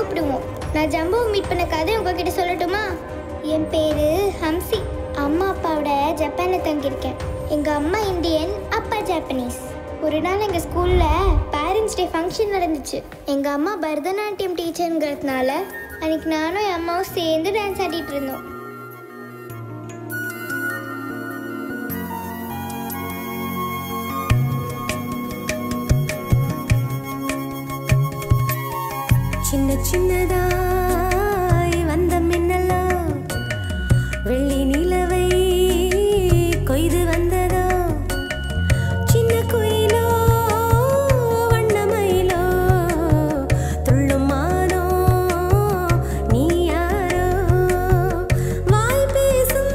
கூப்பிடுவோம் நான் ஜம்புவை மீட் பண்ண கதை உங்ககிட்ட சொல்லட்டுமா என் பேரு ஹம்சி அம்மா அப்பாவோட ஜப்பானில் தங்கியிருக்கேன் எங்கள் அம்மா இந்தியன் அப்பா ஜாப்பனீஸ் ஒரு நாள் எங்கள் ஸ்கூலில் பேரண்ட்ஸ் டே ஃபங்க்ஷன் நடந்துச்சு எங்கள் அம்மா பரதநாட்டியம் டீச்சருங்கிறதுனால அன்னைக்கு நானும் என் அம்மாவும் சேர்ந்து டான்ஸ் ஆடிட்டு இருந்தோம் சின்ன சின்னதாய் வந்த மின்னலோ வெள்ளி நிலவை கொய்து வந்ததோ சின்ன குயிலோ வண்ணமயிலோ துள்ளும் மானோ நீ யாரோ வாய் பேசும்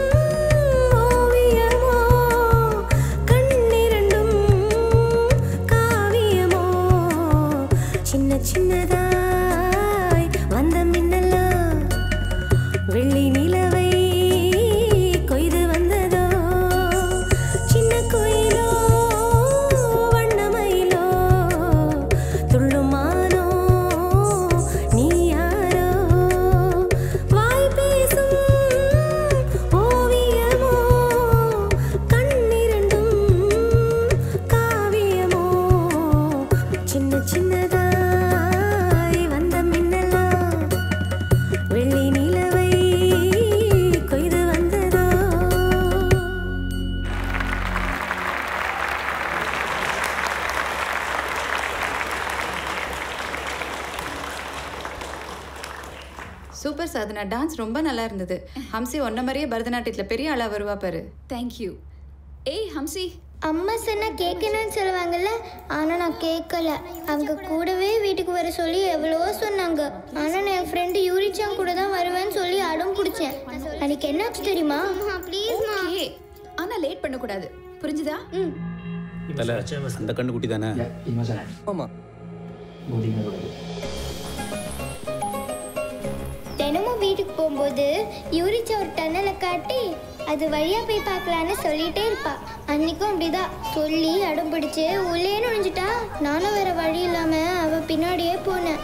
ஓவியமோ கண்ணிரண்டும் காவியமோ சின்ன சின்னதாய் வந்த மின்னலோ வெள்ளி நிலவை கொய்து வந்ததோ சின்ன குயிலோ வண்ணமயிலோ துள்ளுமானோ நீ யாரோ வாய் பேசும் ஓவியமோ கண்ணிரண்டும் காவியமோ சின்ன சின்னதாய் வந்த மின்னலோ வெள்ளி நிலவை கொய்து வந்ததோ சூப்பர் சாதனா டான்ஸ் ரொம்ப நல்லா இருந்தது ஹம்சி ஒன்ன மாதிரியே பரதநாட்டியத்தில் பெரிய ஆளா வருவா பாரு தேங்க்யூ ஏய் ஹம்சி அம்மா சொன்னா கேட்கணும்னு சொல்லுவாங்கல்ல ஆனா நான் கேட்கல அவங்க கூடவே வீட்டுக்கு வர சொல்லி எவ்வளவோ சொன்னாங்க ஆனா நான் என் ஃப்ரெண்டு யூரிச்சாங் கூட தான் வருவேன்னு சொல்லி அடம் பிடிச்சேன் அன்னைக்கு என்னாச்சு தெரியுமா ப்ளீஸ்மா ஓகே ஆனா லேட் பண்ண கூடாது புரிஞ்சுதா ம் தல அந்த கண்ணு குட்டி தானே தினமும் வீட்டுக்கு போகும்போது யூரிச்சா ஒரு டன்னலை காட்டி அது வழியா போய் பார்க்கலான்னு சொல்லிட்டே இருப்பா அன்னைக்கும் அப்படிதான் சொல்லி அடம் பிடிச்சு உள்ளே நுழைஞ்சிட்டா நானும் வேற வழி இல்லாம அவ பின்னாடியே போனேன்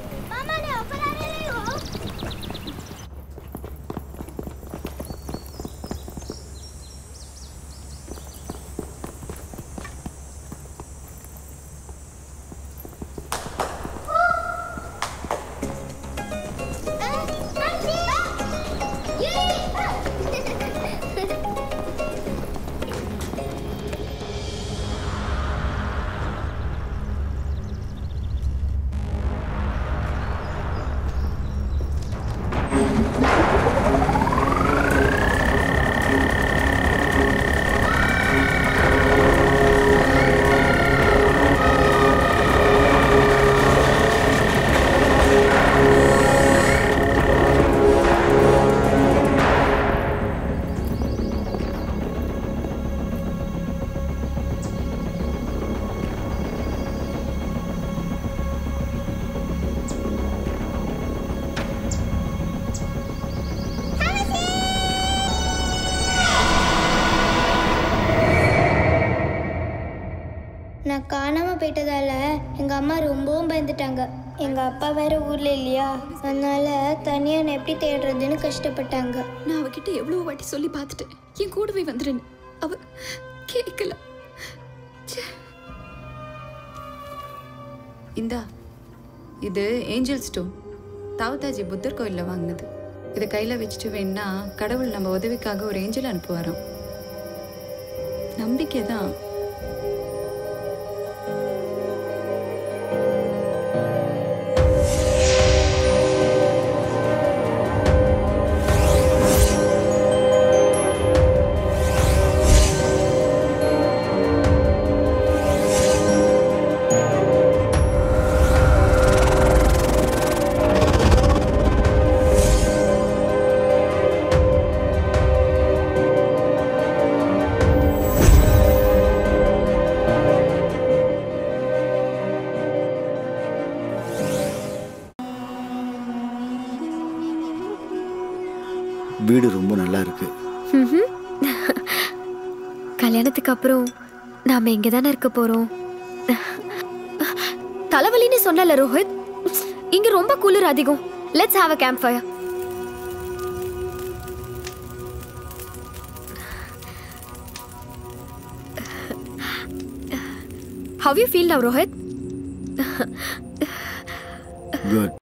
நான் காணாம போயிட்டதால எங்க அம்மா ரொம்பவும் பயந்துட்டாங்க எங்க அப்பா வேற ஊர்ல இல்லையா அதனால தனியா நான் எப்படி தேடுறதுன்னு கஷ்டப்பட்டாங்க நான் அவகிட்ட எவ்வளவு வாட்டி சொல்லி பார்த்துட்டேன் என் கூடவே வந்துருன்னு அவ கேட்கல இந்தா இது ஏஞ்சல் ஸ்டோன் தாவதாஜி புத்தர் கோயிலில் வாங்கினது இதை கையில் வச்சுட்டு வேணா கடவுள் நம்ம உதவிக்காக ஒரு ஏஞ்சல் அனுப்புவாராம் நம்பிக்கை தான் வீடு ரொம்ப நல்லா இருக்கு ம்ஹும். கல்யாணத்துக்கு அப்புறம் நாம இங்க தானே இருக்க போறோம் தலைவலின்னு சொன்னல ரோஹித் இங்க ரொம்ப குளிர் அதிகம் let's have a campfire How you feel now, Rohit? Good.